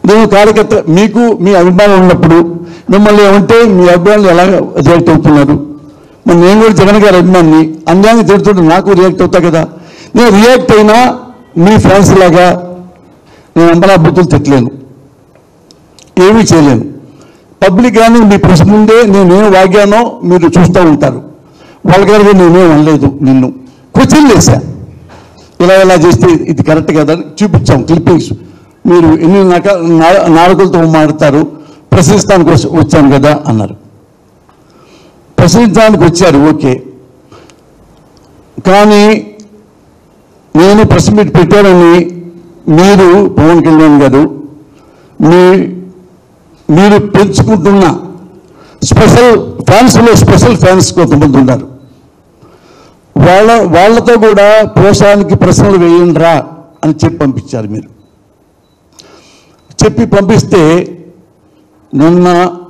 నేను కార్యకర్త మీకు మీ అభిమానం ఉన్నప్పుడు మిమ్మల్ని ఏమంటే మీ అభిమానులు ఎలా రియాక్ట్ అవుతున్నారు మరి నేను కూడా జగన్ గారి అభిమాని అన్యాయంగా తిడుతుంటే నాకు రియాక్ట్ అవుతా కదా నేను రియాక్ట్ అయినా మీ ఫ్యాన్స్ లాగా నేను అంబలాబుద్ధులు తిట్టలేను ఏమీ చేయలేను పబ్లిక్ కానీ మీ ప్రశ్న ముందే నేను ఏం వాగానో మీరు చూస్తూ ఉంటారు వాళ్ళగారు నేనేం అనలేదు నిన్ను క్వశ్చన్ వేసా ఇలా ఇలా చేస్తే ఇది కరెక్ట్ కదా అని చూపించాం క్లిప్పింగ్స్ మీరు ఎన్ని నక నా- నాలుగులతో మాడతారు ప్రశ్నిస్తానికి వస్- వచ్చాను కదా అన్నారు ప్రశ్నించడానికి వచ్చారు ఓకే కానీ నేను ప్రెస్ మీట్ పెట్టానని మీరు పవన్ కళ్యాణ్ గారు మీ మీరు పెంచుకుంటున్న స్పెషల్ ఫ్యాన్స్లో స్పెషల్ ఫ్యాన్స్ కొంతమంది ఉన్నారు వాళ్ళ వాళ్ళతో కూడా పోషానికి ప్రశ్నలు వేయండిరా అని చెప్పి పంపించారు మీరు చెప్పి పంపిస్తే నిన్న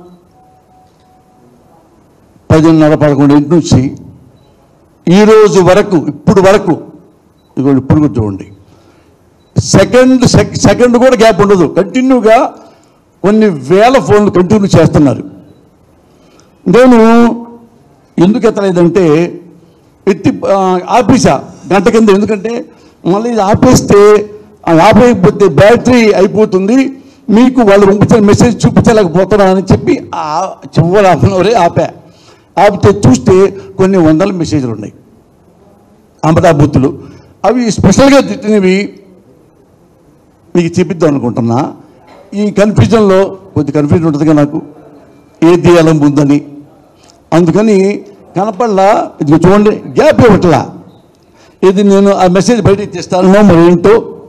పదిన్నర పదకొండింటి నుంచి ఈ రోజు వరకు ఇప్పుడు వరకు ఇగో ఇప్పుడు కూడా చూడండి సెకండ్ సెక్- సెకండ్ కూడా గ్యాప్ ఉండదు కంటిన్యూగా కొన్ని వేల ఫోన్లు కంటిన్యూ చేస్తున్నారు నేను ఎందుకు ఎత్తలేదంటే ఎత్తి ఆ, ఆపేసా గంట కింద ఎందుకంటే మళ్ళీ ఇది ఆపేస్తే ఆ ఆపేయకపోతే బ్యాటరీ అయిపోతుంది మీకు వాళ్ళు పంపించిన మెసేజ్ చూపించలేకపోతున్నా అని చెప్పి ఆ చివరి హాఫ్ అన్ అవరే ఆపా ఆపితే చూస్తే కొన్ని వందల మెసేజ్లు ఉన్నాయి అమరాబుద్ధులు అవి స్పెషల్గా తిట్టినవి మీకు చూపిద్దాం అనుకుంటున్నా ఈ కన్ఫ్యూజన్లో కొద్ది కన్ఫ్యూజన్ ఉంటుందిగా నాకు ఏ తీయాలని ఉందని అందుకని కనపడలా ఇది చూడండి గ్యాప్ ఇవ్వట్లా ఇది నేను ఆ మెసేజ్ బయటికి తీస్తానో మరి ఏంటో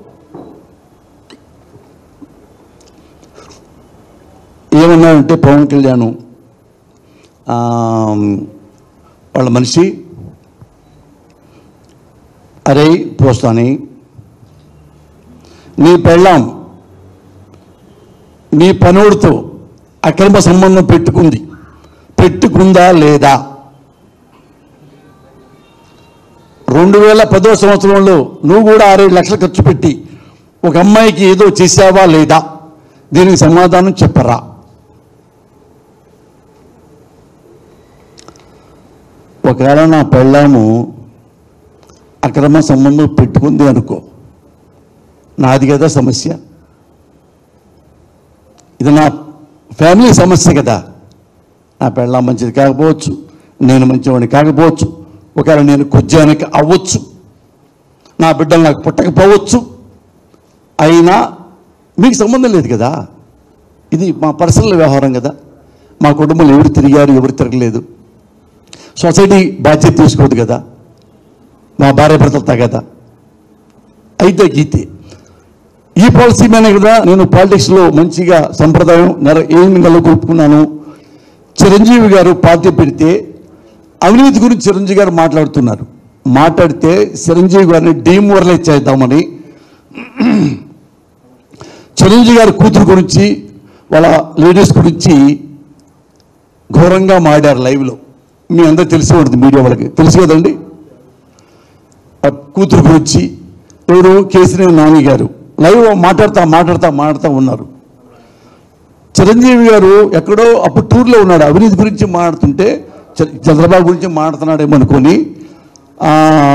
ఏమన్నారంటే పవన్ కళ్యాణ్ ఆ, వాళ్ళ మనిషి అరే పోస్తాని నీ పెళ్ళాం నీ పనుడితో అక్రమ సంబంధం పెట్టుకుంది పెట్టుకుందా లేదా రెండు వేల పదో సంవత్సరంలో నువ్వు కూడా ఆరేడు లక్షలు ఖర్చు పెట్టి ఒక అమ్మాయికి ఏదో చేసావా లేదా దీనికి సమాధానం చెప్పరా ఒకవేళ నా పెళ్ళాము అక్రమ సంబంధం పెట్టుకుంది అనుకో నాది కదా సమస్య ఇది నా ఫ్యామిలీ సమస్య కదా నా పెళ్ళాం మంచిది కాకపోవచ్చు నేను మంచివాడిని కాకపోవచ్చు ఒకవేళ నేను కొజ్జానికి అవ్వచ్చు నా బిడ్డలు నాకు పుట్టకపోవచ్చు అయినా మీకు సంబంధం లేదు కదా ఇది మా పర్సనల్ వ్యవహారం కదా మా కుటుంబంలో ఎవరు తిరిగారు ఎవరు తిరగలేదు సొసైటీ బాధ్యత తీసుకోదు కదా మా భార్య భర్తలతో కదా అయితే గీతే ఈ పాలసీ మీద కదా నేను పాలిటిక్స్లో మంచిగా సంప్రదాయం నెర ఏమి నెలకొల్పుకున్నాను చిరంజీవి గారు పార్టీ పెడితే అవినీతి గురించి చిరంజీవి గారు మాట్లాడుతున్నారు మాట్లాడితే చిరంజీవి గారిని డీమోరలైజ్ చేద్దామని చిరంజీవి గారి కూతురు గురించి వాళ్ళ లేడీస్ గురించి ఘోరంగా మాడారు లైవ్లో మీ అందరు తెలిసి ఉంటుంది మీడియా వాళ్ళకి తెలుసు కదండి ఆ కూతురు గురించి ఎవరు కేసీఆర్ నాని గారు లైవ్ మాట్లాడుతా మాట్లాడుతా మాట్లాడుతూ ఉన్నారు చిరంజీవి గారు ఎక్కడో అప్పుడు టూర్లో ఉన్నాడు అవినీతి గురించి మాట్లాడుతుంటే చ- చంద్రబాబు గురించి మాట్లాడుతున్నాడేమో అనుకొని ఆ,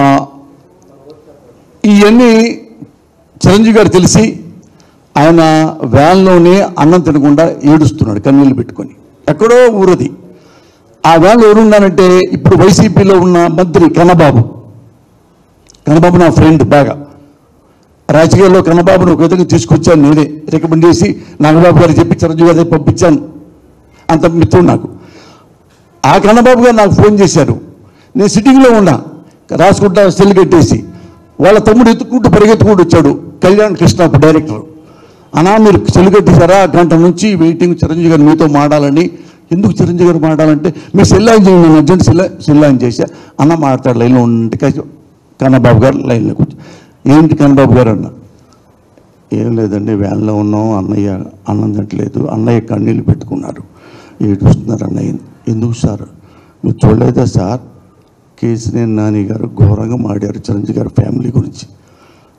ఇవన్నీ చిరంజీవి గారు తెలిసి ఆయన వ్యాన్లోనే అన్నం తినకుండా ఏడుస్తున్నాడు కన్నీళ్ళు పెట్టుకొని ఎక్కడో ఊరది ఆ వ్యాన్లో ఎవరున్నానంటే ఇప్పుడు వైసీపీలో ఉన్న మంత్రి కన్నబాబు కన్నబాబు నా ఫ్రెండ్ బాగా రాజకీయాల్లో కన్నబాబును ఒక విధంగా తీసుకొచ్చాను నేనే రికమెండ్ చేసి నాగబాబు గారికి చెప్పి చిరంజీవి గారికి పంపించాను అంత మిత్రుడు నాకు ఆ కన్నబాబు గారు నాకు ఫోన్ చేశారు నేను సిట్టింగ్లో ఉన్నా రాసుకుంటా సెల్ కట్టేసి వాళ్ళ తమ్ముడు ఎత్తుకుంటూ పరిగెత్తుకుంటూ వచ్చాడు కళ్యాణ్ కృష్ణ అప్పుడు డైరెక్టర్ అనా మీరు సెల్ కట్టేశారా గంట నుంచి వెయిటింగ్ చిరంజీవి గారు మీతో మాడాలని ఎందుకు చిరంజీవి గారు మాడాలంటే మీరు సెల్ ఆన్ చేయండి నేను అర్జెంట్ సెల్ సెల్ ఆన్ చేశా అన్న మాట్లాడు లైన్లో ఉంటే కన్నబాబు గారు లైన్లో కూర్చో ఏంటి కన్నబాబు గారు అన్న ఏం లేదండి వ్యాన్లో ఉన్నాం అన్నయ్య అన్నం తింటలేదు అన్నయ్య కన్నీళ్ళు పెట్టుకున్నారు ఏడుస్తున్నారు అన్నయ్య ఎందుకు సార్ మీరు చూడలేదా సార్ కేసీఆర్ నాని గారు ఘోరంగా మాడారు చిరంజీవి గారి ఫ్యామిలీ గురించి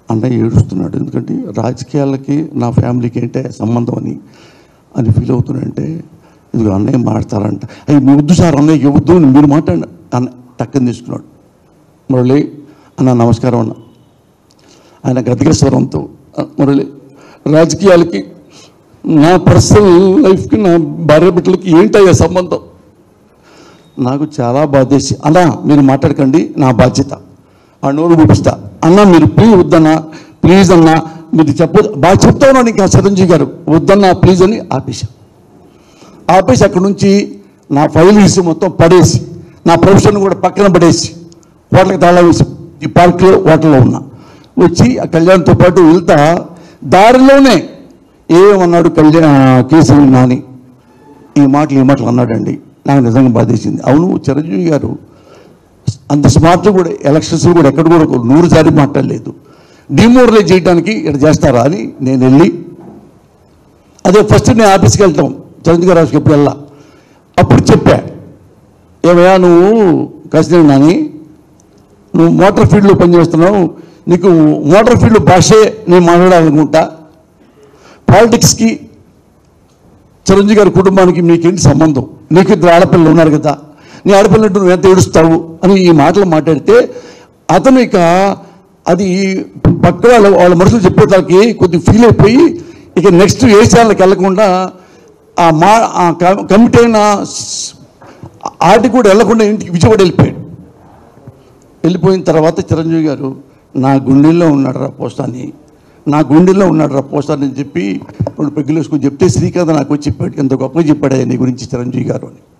అన్నయ్య ఏడుస్తున్నాడు ఎందుకంటే రాజకీయాలకి నా ఫ్యామిలీకి ఏంటే సంబంధం అని అని ఫీల్ అవుతున్నాడంటే ఇది అన్నయ్య మాట్లాడతారంట అయ్యి మీ వద్దు సార్ అన్నయ్య ఇవ్వద్దు అని మీరు మాట్లాడండి అన్న టక్కని తీసుకున్నాడు మురళి అన్న నమస్కారం అన్న ఆయన గతిక స్వరంతో "ఆ, మురళి రాజకీయాలకి నా పర్సనల్ లైఫ్కి నా భార్య బిడ్డలకి ఏంటయ్యా సంబంధం నాకు చాలా బాధేసి అన్న మీరు మాట్లాడకండి నా బాధ్యత ఆ నోరు చూపిస్తా అన్న మీరు ప్లీజ్ వద్దన్నా ప్లీజ్ అన్న మీరు చెప్ప బాగా చెప్తా ఉన్నాను ఇంకా చిరంజీవి గారు వద్దన్నా ప్లీజ్ అని ఆపేశా ఆపేసి అక్కడి నుంచి నా ఫైల్ తీసి మొత్తం పడేసి నా ప్రొఫెషన్ కూడా పక్కన పడేసి హోటల్కి తాళం వేసి ఈ పార్క్లో హోటల్లో ఉన్నా వచ్చి ఆ కళ్యాణ్తో పాటు వెళ్తా దారిలోనే ఏమన్నాడు కళ్యాణ్ కేసరి నాని ఈ మాటలు ఈ మాటలు అన్నాడండి నాకు నిజంగా బాధేసింది అవును చిరంజీవి గారు అంత స్మార్ట్ కూడా ఎలక్షన్స్ కూడా ఎక్కడ కూడా ఒక నూరు సారి మాట్లాడలేదు డిమోరలైజ్ చేయడానికి ఇక్కడ చేస్తారా అని నేను వెళ్ళి అదే ఫస్ట్ నేను ఆఫీస్కి వెళ్తాం చిరంజీవి గారు ఆఫీస్కి ఎప్పుడు వెళ్ళా అప్పుడు చెప్పా ఏమయ్యా నువ్వు కాసిన నాని నువ్వు మోటార్ ఫీల్డ్లో పనిచేస్తున్నావు నీకు మోటార్ ఫీల్డ్ భాషే నేను మాట్లాడాలనుకుంటా పాలిటిక్స్కి చిరంజీవి గారి కుటుంబానికి మీకేంటి సంబంధం నీకు ఇద్దరు ఆడపిల్లలు ఉన్నారు కదా నీ ఆడపిల్లలు నువ్వు ఎంత ఏడుస్తావు అని ఈ మాటలు మాట్లాడితే అతను ఇక అది పక్క వాళ్ళ వాళ్ళ మనుషులు చెప్పేదానికి కొద్ది ఫీల్ అయిపోయి ఇక నెక్స్ట్ ఏ ఛానల్కి వెళ్ళకుండా ఆ మా ఆ కమ్- కమిటీ అయిన స్- ఆటికి కూడా వెళ్ళకుండా ఇంటికి విజయవాడ వెళ్ళిపోయాడు వెళ్ళిపోయిన తర్వాత చిరంజీవి గారు నా గుండెల్లో ఉన్నాడు రా పోస్తాని నా గుండెల్లో ఉన్నాడు రా పోస్తాని అని చెప్పి రెండు పెగ్గులు వేసుకొని చెప్తే శ్రీకాంత్ నాకు వచ్చి చెప్పాడు ఎంత గొప్పగా చెప్పాడు నీ గురించి చిరంజీవి గారు అని